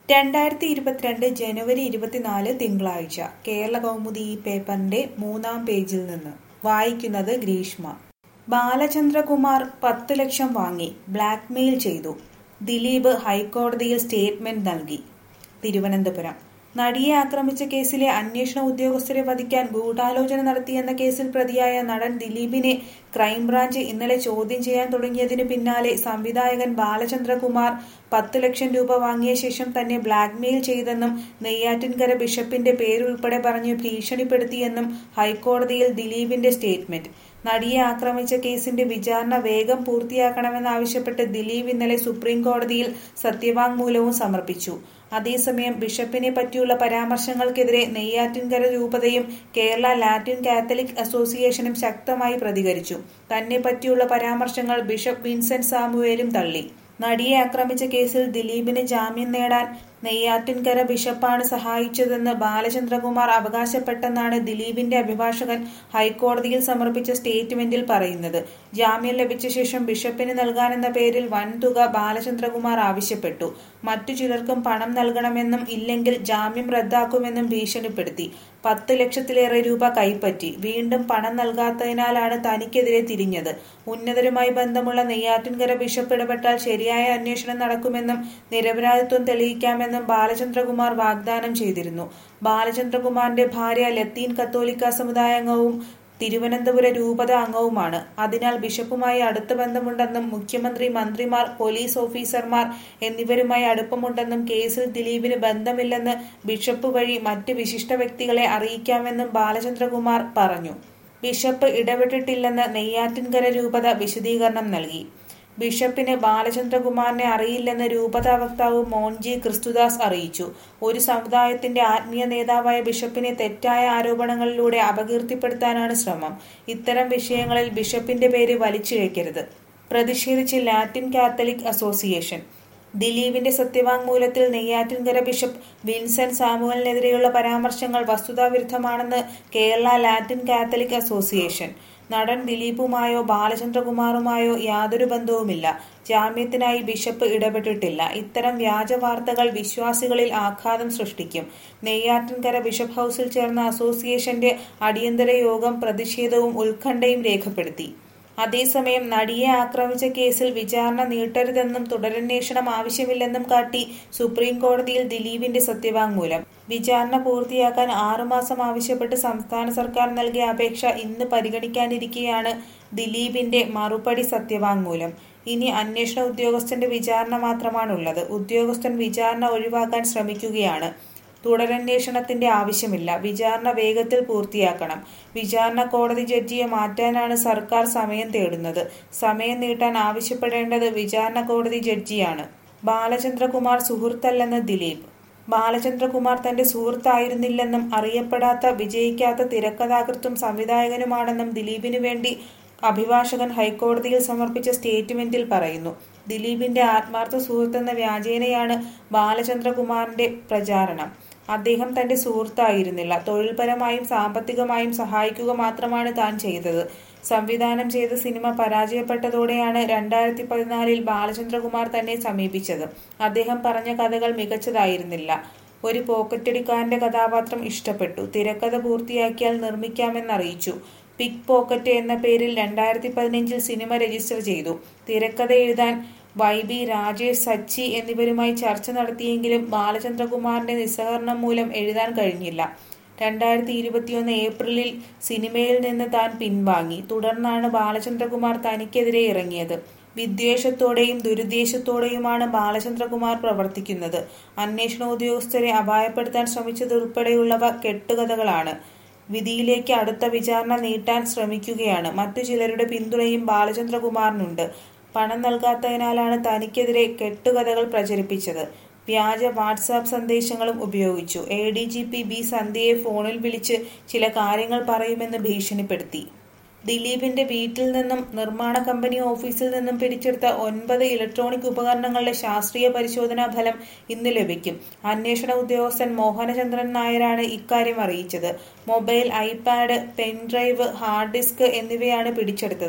രണ്ടായിരത്തി ഇരുപത്തിരണ്ട് ജനുവരി ഇരുപത്തിനാല് തിങ്കളാഴ്ച കേരള കൗമുദി ഈ പേപ്പറിന്റെ മൂന്നാം പേജിൽ നിന്ന് വായിക്കുന്നത് ഗ്രീഷ്മ ബാലചന്ദ്രകുമാർ പത്ത് ലക്ഷം വാങ്ങി ബ്ലാക്ക്മെയിൽ ചെയ്തു ദിലീപ് ഹൈക്കോടതിയിൽ സ്റ്റേറ്റ്മെന്റ് നൽകി തിരുവനന്തപുരം നടിയെ ആക്രമിച്ച കേസിലെ അന്വേഷണ ഉദ്യോഗസ്ഥരെ വധിക്കാൻ ഗൂഢാലോചന നടത്തിയെന്ന കേസിൽ പ്രതിയായ നടൻ ദിലീപിനെ ക്രൈംബ്രാഞ്ച് ഇന്നലെ ചോദ്യം ചെയ്യാൻ തുടങ്ങിയതിനു പിന്നാലെ സംവിധായകൻ ബാലചന്ദ്രകുമാർ പത്ത് ലക്ഷം രൂപ വാങ്ങിയ ശേഷം തന്നെ ബ്ലാക്ക്മെയിൽ ചെയ്തെന്നും നെയ്യാറ്റിൻകര ബിഷപ്പിന്റെ പേരുൾപ്പെടെ പറഞ്ഞ് ഭീഷണിപ്പെടുത്തിയെന്നും ഹൈക്കോടതിയിൽ ദിലീപിന്റെ സ്റ്റേറ്റ്മെന്റ് നടിയെ ആക്രമിച്ച കേസിന്റെ വിചാരണ വേഗം പൂർത്തിയാക്കണമെന്നാവശ്യപ്പെട്ട് ദിലീപ് ഇന്നലെ സുപ്രീം കോടതിയിൽ സത്യവാങ്മൂലവും സമർപ്പിച്ചു അതേസമയം ബിഷപ്പിനെ പറ്റിയുള്ള പരാമർശങ്ങൾക്കെതിരെ നെയ്യാറ്റിൻകര രൂപതയും കേരള ലാറ്റിൻ കാത്തലിക് അസോസിയേഷനും ശക്തമായി പ്രതികരിച്ചു തന്നെ പറ്റിയുള്ള പരാമർശങ്ങൾ ബിഷപ്പ് വിൻസെന്റ് സാമുവേലും തള്ളി നടിയെ ആക്രമിച്ച കേസിൽ ദിലീപിന് ജാമ്യം നേടാൻ നെയ്യാറ്റിൻകര ബിഷപ്പാണ് സഹായിച്ചതെന്ന് ബാലചന്ദ്രകുമാർ അവകാശപ്പെട്ടെന്നാണ് ദിലീപിന്റെ അഭിഭാഷകൻ ഹൈക്കോടതിയിൽ സമർപ്പിച്ച സ്റ്റേറ്റ്മെന്റിൽ പറയുന്നത് ജാമ്യം ലഭിച്ച ശേഷം ബിഷപ്പിന് നൽകാനെന്ന പേരിൽ വൻതുക ബാലചന്ദ്രകുമാർ ആവശ്യപ്പെട്ടു മറ്റു ചിലർക്കും പണം നൽകണമെന്നും ഇല്ലെങ്കിൽ ജാമ്യം റദ്ദാക്കുമെന്നും ഭീഷണിപ്പെടുത്തി പത്ത് ലക്ഷത്തിലേറെ രൂപ കൈപ്പറ്റി വീണ്ടും പണം നൽകാത്തതിനാലാണ് തനിക്കെതിരെ തിരിഞ്ഞത് ഉന്നതരുമായി ബന്ധമുള്ള നെയ്യാറ്റിൻകര ബിഷപ്പ് ഇടപെട്ടാൽ ശരിയായ അന്വേഷണം നടക്കുമെന്നും നിരപരാധിത്വം തെളിയിക്കാമെന്നും ബാലചന്ദ്രകുമാർ വാഗ്ദാനം ചെയ്തിരുന്നു ബാലചന്ദ്രകുമാറിന്റെ ഭാര്യ ലത്തീൻ കത്തോലിക്ക സമുദായാംഗവും തിരുവനന്തപുരം രൂപത അംഗവുമാണ് അതിനാൽ ബിഷപ്പുമായി അടുത്ത ബന്ധമുണ്ടെന്നും മുഖ്യമന്ത്രി മന്ത്രിമാർ പോലീസ് ഓഫീസർമാർ എന്നിവരുമായി അടുപ്പമുണ്ടെന്നും കേസിൽ ദിലീപിന് ബന്ധമില്ലെന്ന് ബിഷപ്പ് വഴി മറ്റ് വിശിഷ്ട വ്യക്തികളെ അറിയിക്കാമെന്നും ബാലചന്ദ്രകുമാർ പറഞ്ഞു ബിഷപ്പ് ഇടപെട്ടിട്ടില്ലെന്ന് നെയ്യാറ്റിൻകര രൂപത വിശദീകരണം നൽകി ബിഷപ്പിന് ബാലചന്ദ്രകുമാറിനെ അറിയില്ലെന്ന് രൂപതാ വക്താവ് മോൻജി ക്രിസ്തുദാസ് അറിയിച്ചു ഒരു സമുദായത്തിന്റെ ആത്മീയ നേതാവായ ബിഷപ്പിനെ തെറ്റായ ആരോപണങ്ങളിലൂടെ അപകീർത്തിപ്പെടുത്താനാണ് ശ്രമം ഇത്തരം വിഷയങ്ങളിൽ ബിഷപ്പിന്റെ പേര് വലിച്ചിഴക്കരുത് പ്രതിഷേധിച്ച് ലാറ്റിൻ കാത്തലിക് അസോസിയേഷൻ ദിലീപിന്റെ സത്യവാങ്മൂലത്തിൽ നെയ്യാറ്റിൻകര ബിഷപ്പ് വിൻസെന്റ് സാമുവലിനെതിരെയുള്ള പരാമർശങ്ങൾ വസ്തുതാവിരുദ്ധമാണെന്ന് കേരള ലാറ്റിൻ കാത്തലിക് അസോസിയേഷൻ നടൻ ദിലീപുമായോ ബാലചന്ദ്രകുമാറുമായോ യാതൊരു ബന്ധവുമില്ല ജാമ്യത്തിനായി ബിഷപ്പ് ഇടപെട്ടിട്ടില്ല ഇത്തരം വ്യാജ വാർത്തകൾ വിശ്വാസികളിൽ ആഘാതം സൃഷ്ടിക്കും നെയ്യാറ്റിൻകര ബിഷപ്പ് ഹൌസിൽ ചേർന്ന അസോസിയേഷന്റെ അടിയന്തര യോഗം പ്രതിഷേധവും ഉത്കണ്ഠയും രേഖപ്പെടുത്തി അതേസമയം നടിയെ ആക്രമിച്ച കേസിൽ വിചാരണ നീട്ടരുതെന്നും തുടരന്വേഷണം ആവശ്യമില്ലെന്നും കാട്ടി സുപ്രീം കോടതിയിൽ ദിലീപിന്റെ സത്യവാങ്മൂലം വിചാരണ പൂർത്തിയാക്കാൻ ആറുമാസം ആവശ്യപ്പെട്ട് സംസ്ഥാന സർക്കാർ നൽകിയ അപേക്ഷ ഇന്ന് പരിഗണിക്കാനിരിക്കെയാണ് ദിലീപിന്റെ മറുപടി സത്യവാങ്മൂലം ഇനി അന്വേഷണ ഉദ്യോഗസ്ഥന്റെ വിചാരണ മാത്രമാണുള്ളത് ഉദ്യോഗസ്ഥൻ വിചാരണ ഒഴിവാക്കാൻ ശ്രമിക്കുകയാണ് തുടരന്വേഷണത്തിന്റെ ആവശ്യമില്ല വിചാരണ വേഗത്തിൽ പൂർത്തിയാക്കണം വിചാരണ കോടതി ജഡ്ജിയെ മാറ്റാനാണ് സർക്കാർ സമയം തേടുന്നത് സമയം നീട്ടാൻ ആവശ്യപ്പെടേണ്ടത് വിചാരണ കോടതി ജഡ്ജിയാണ് ബാലചന്ദ്രകുമാർ സുഹൃത്തല്ലെന്ന് ദിലീപ് ബാലചന്ദ്രകുമാർ തന്റെ സുഹൃത്തായിരുന്നില്ലെന്നും അറിയപ്പെടാത്ത വിജയിക്കാത്ത തിരക്കഥാകൃത്തും സംവിധായകനുമാണെന്നും ദിലീപിനു വേണ്ടി അഭിഭാഷകൻ ഹൈക്കോടതിയിൽ സമർപ്പിച്ച സ്റ്റേറ്റ്മെന്റിൽ പറയുന്നു ദിലീപിന്റെ ആത്മാർത്ഥ സുഹൃത്തെന്ന വ്യാജേനയാണ് ബാലചന്ദ്രകുമാറിന്റെ പ്രചാരണം അദ്ദേഹം തന്റെ സുഹൃത്തായിരുന്നില്ല തൊഴിൽപരമായും സാമ്പത്തികമായും സഹായിക്കുക മാത്രമാണ് താൻ ചെയ്തത് സംവിധാനം ചെയ്ത സിനിമ പരാജയപ്പെട്ടതോടെയാണ് രണ്ടായിരത്തി പതിനാലിൽ ബാലചന്ദ്രകുമാർ തന്നെ സമീപിച്ചത് അദ്ദേഹം പറഞ്ഞ കഥകൾ മികച്ചതായിരുന്നില്ല ഒരു പോക്കറ്റടിക്കാരന്റെ കഥാപാത്രം ഇഷ്ടപ്പെട്ടു തിരക്കഥ പൂർത്തിയാക്കിയാൽ നിർമ്മിക്കാമെന്നറിയിച്ചു പിക് പോക്കറ്റ് എന്ന പേരിൽ രണ്ടായിരത്തി പതിനഞ്ചിൽ സിനിമ രജിസ്റ്റർ ചെയ്തു തിരക്കഥ എഴുതാൻ വൈ ബി രാജേഷ് സച്ചി എന്നിവരുമായി ചർച്ച നടത്തിയെങ്കിലും ബാലചന്ദ്രകുമാറിന്റെ നിസ്സഹകരണം മൂലം എഴുതാൻ കഴിഞ്ഞില്ല രണ്ടായിരത്തി ഇരുപത്തിയൊന്ന് ഏപ്രിലിൽ സിനിമയിൽ നിന്ന് താൻ പിൻവാങ്ങി തുടർന്നാണ് ബാലചന്ദ്രകുമാർ തനിക്കെതിരെ ഇറങ്ങിയത് വിദ്വേഷത്തോടെയും ദുരുദ്ദേശത്തോടെയുമാണ് ബാലചന്ദ്രകുമാർ പ്രവർത്തിക്കുന്നത് അന്വേഷണ ഉദ്യോഗസ്ഥരെ അപായപ്പെടുത്താൻ ശ്രമിച്ചതുൾപ്പെടെയുള്ളവ കെട്ടുകഥകളാണ് വിധിയിലേക്ക് അടുത്ത വിചാരണ നീട്ടാൻ ശ്രമിക്കുകയാണ് മറ്റു ചിലരുടെ പിന്തുണയും ബാലചന്ദ്രകുമാറിനുണ്ട് പണം നൽകാത്തതിനാലാണ് തനിക്കെതിരെ കെട്ടുകഥകൾ പ്രചരിപ്പിച്ചത് വ്യാജ വാട്സാപ്പ് സന്ദേശങ്ങളും ഉപയോഗിച്ചു A D G P B സന്ധ്യയെ ഫോണിൽ വിളിച്ച് ചില കാര്യങ്ങൾ പറയുമെന്ന് ഭീഷണിപ്പെടുത്തി ദിലീപിന്റെ വീട്ടിൽ നിന്നും നിർമ്മാണ കമ്പനി ഓഫീസിൽ നിന്നും പിടിച്ചെടുത്ത ഒൻപത് ഇലക്ട്രോണിക് ഉപകരണങ്ങളുടെ ശാസ്ത്രീയ പരിശോധനാ ഫലം ഇന്ന് ലഭിക്കും അന്വേഷണ ഉദ്യോഗസ്ഥൻ മോഹനചന്ദ്രൻ നായരാണ് ഇക്കാര്യം അറിയിച്ചത് mobile iPad pen drive hard disk എന്നിവയാണ് പിടിച്ചെടുത്തത്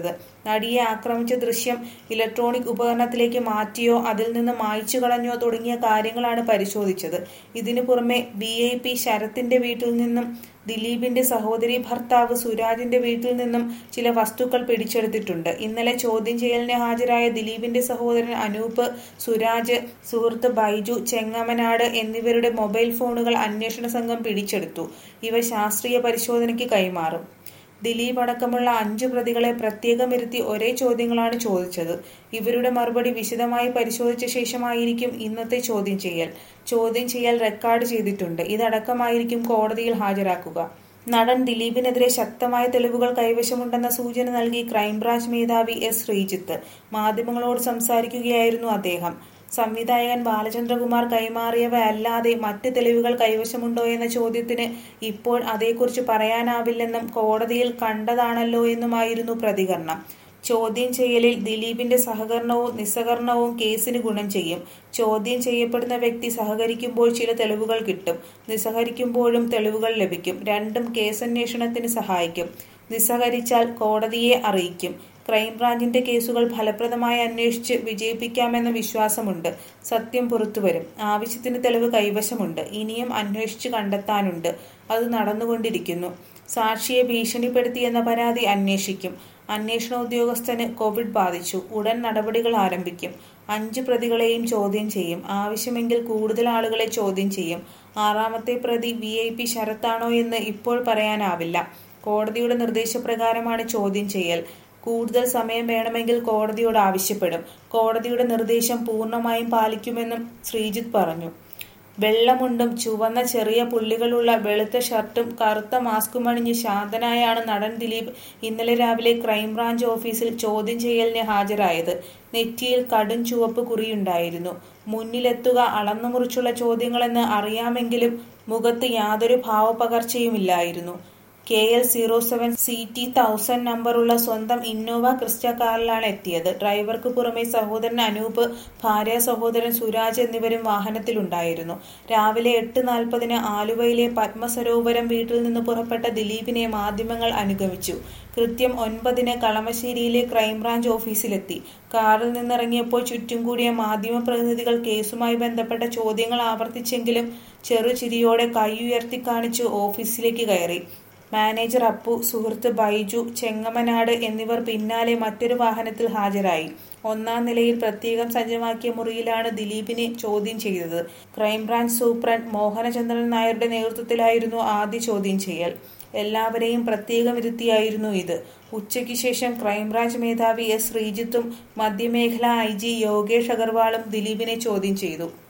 നടിയെ ആക്രമിച്ച ദൃശ്യം ഇലക്ട്രോണിക് ഉപകരണത്തിലേക്ക് മാറ്റിയോ അതിൽ നിന്ന് മായ്ച്ചു കളഞ്ഞോ തുടങ്ങിയ കാര്യങ്ങളാണ് പരിശോധിച്ചത് ഇതിനു പുറമെ വി ഐ പി ശരത്തിന്റെ വീട്ടിൽ നിന്നും ദിലീപിന്റെ സഹോദരി ഭർത്താവ് സുരാജിന്റെ വീട്ടിൽ നിന്നും ചില വസ്തുക്കൾ പിടിച്ചെടുത്തിട്ടുണ്ട് ഇന്നലെ ചോദ്യം ചെയ്യലിന് ഹാജരായ ദിലീപിന്റെ സഹോദരൻ അനൂപ് സുരാജ് സുഹൃത്ത് ബൈജു ചെങ്ങമനാട് എന്നിവരുടെ മൊബൈൽ ഫോണുകൾ അന്വേഷണ സംഘം പിടിച്ചെടുത്തു ഇവ ശാസ്ത്രീയ പരിശോധനയ്ക്ക് കൈമാറും ദിലീപ് അടക്കമുള്ള അഞ്ചു പ്രതികളെ പ്രത്യേകം ഇരുത്തി ഒരേ ചോദ്യങ്ങളാണ് ചോദിച്ചത് ഇവരുടെ മറുപടി വിശദമായി പരിശോധിച്ച ശേഷമായിരിക്കും ഇന്നത്തെ ചോദ്യം ചെയ്യൽ ചോദ്യം ചെയ്യൽ റെക്കോർഡ് ചെയ്തിട്ടുണ്ട് ഇതടക്കമായിരിക്കും കോടതിയിൽ ഹാജരാക്കുക നടൻ ദിലീപിനെതിരെ ശക്തമായ തെളിവുകൾ കൈവശമുണ്ടെന്ന സൂചന നൽകി ക്രൈംബ്രാഞ്ച് മേധാവി എസ് ശ്രീജിത്ത് മാധ്യമങ്ങളോട് സംസാരിക്കുകയായിരുന്നു അദ്ദേഹം സംവിധായകൻ ബാലചന്ദ്രകുമാർ കൈമാറിയവ അല്ലാതെ മറ്റ് തെളിവുകൾ കൈവശമുണ്ടോ എന്ന ചോദ്യത്തിന് ഇപ്പോൾ അതേക്കുറിച്ച് പറയാനാവില്ലെന്നും കോടതിയിൽ കണ്ടതാണല്ലോ എന്നുമായിരുന്നു പ്രതികരണം ചോദ്യം ചെയ്യലിൽ ദിലീപിന്റെ സഹകരണവും നിസ്സഹകരണവും കേസിന് ഗുണം ചെയ്യും ചോദ്യം ചെയ്യപ്പെടുന്ന വ്യക്തി സഹകരിക്കുമ്പോൾ ചില തെളിവുകൾ കിട്ടും നിസ്സഹകരിക്കുമ്പോഴും തെളിവുകൾ ലഭിക്കും രണ്ടും കേസന്വേഷണത്തിന് സഹായിക്കും നിസ്സഹകരിച്ചാൽ കോടതിയെ അറിയിക്കും ക്രൈംബ്രാഞ്ചിന്റെ കേസുകൾ ഫലപ്രദമായി അന്വേഷിച്ച് വിജയിപ്പിക്കാമെന്ന വിശ്വാസമുണ്ട് സത്യം പുറത്തുവരും ആവശ്യത്തിന് തെളിവ് കൈവശമുണ്ട് ഇനിയും അന്വേഷിച്ച് കണ്ടെത്താനുണ്ട് അത് നടന്നുകൊണ്ടിരിക്കുന്നു സാക്ഷിയെ ഭീഷണിപ്പെടുത്തിയെന്ന പരാതി അന്വേഷിക്കും അന്വേഷണ ഉദ്യോഗസ്ഥന് കോവിഡ് ബാധിച്ചു ഉടൻ നടപടികൾ ആരംഭിക്കും അഞ്ച് പ്രതികളെയും ചോദ്യം ചെയ്യും ആവശ്യമെങ്കിൽ കൂടുതൽ ആളുകളെ ചോദ്യം ചെയ്യും ആറാമത്തെ പ്രതി വി ഐ പി ശരത്താണോ എന്ന് ഇപ്പോൾ പറയാനാവില്ല കോടതിയുടെ നിർദ്ദേശപ്രകാരമാണ് ചോദ്യം ചെയ്യൽ കൂടുതൽ സമയം വേണമെങ്കിൽ കോടതിയോട് ആവശ്യപ്പെടും കോടതിയുടെ നിർദ്ദേശം പൂർണ്ണമായും പാലിക്കുമെന്നും ശ്രീജിത്ത് പറഞ്ഞു വെള്ളമുണ്ടും ചുവന്ന ചെറിയ പുള്ളികളുള്ള വെളുത്ത ഷർട്ടും കറുത്ത മാസ്കും അണിഞ്ഞ് ശാന്തനായാണ് നടൻ ദിലീപ് ഇന്നലെ രാവിലെ ക്രൈംബ്രാഞ്ച് ഓഫീസിൽ ചോദ്യം ചെയ്യലിന് ഹാജരായത് നെറ്റിയിൽ കടും ചുവപ്പ് കുറിയുണ്ടായിരുന്നു മുന്നിലെത്തുക അളന്നു മുറിച്ചുള്ള ചോദ്യങ്ങളെന്ന് അറിയാമെങ്കിലും മുഖത്ത് യാതൊരു ഭാവപകർച്ചയുമില്ലായിരുന്നു K L zero seven C T thousand നമ്പറുള്ള സ്വന്തം ഇന്നോവ ക്രിസ്റ്റ കാറിലാണ് എത്തിയത് ഡ്രൈവർക്ക് പുറമെ സഹോദരൻ അനൂപ് ഭാര്യ സഹോദരൻ സുരാജ് എന്നിവരും വാഹനത്തിലുണ്ടായിരുന്നു രാവിലെ എട്ട് നാൽപ്പതിന് ആലുവയിലെ പത്മസരോവരം വീട്ടിൽ നിന്ന് പുറപ്പെട്ട ദിലീപിനെ മാധ്യമങ്ങൾ അനുഗമിച്ചു കൃത്യം ഒൻപതിന് കളമശ്ശേരിയിലെ ക്രൈംബ്രാഞ്ച് ഓഫീസിലെത്തി കാറിൽ നിന്നിറങ്ങിയപ്പോൾ ചുറ്റും കൂടിയ മാധ്യമ പ്രതിനിധികൾ കേസുമായി ബന്ധപ്പെട്ട ചോദ്യങ്ങൾ ആവർത്തിച്ചെങ്കിലും ചെറുചിരിയോടെ കൈയുയർത്തി കാണിച്ചു ഓഫീസിലേക്ക് കയറി മാനേജർ അപ്പു സുഹൃത്ത് ബൈജു ചെങ്ങമനാട് എന്നിവർ പിന്നാലെ മറ്റൊരു വാഹനത്തിൽ ഹാജരായി ഒന്നാം നിലയിൽ പ്രത്യേകം സജ്ജമാക്കിയ മുറിയിലാണ് ദിലീപിനെ ചോദ്യം ചെയ്തത് ക്രൈംബ്രാഞ്ച് സൂപ്രണ്ട് മോഹനചന്ദ്രൻ നായരുടെ നേതൃത്വത്തിലായിരുന്നു ആദ്യ ചോദ്യം ചെയ്യൽ എല്ലാവരെയും പ്രത്യേകം ഇരുത്തിയായിരുന്നു ഇത് ഉച്ചയ്ക്ക് ശേഷം ക്രൈംബ്രാഞ്ച് മേധാവി എസ് ശ്രീജിത്തും മധ്യമേഖലാ ഐ ജി യോഗേഷ് അഗർവാളും ദിലീപിനെ ചോദ്യം ചെയ്തു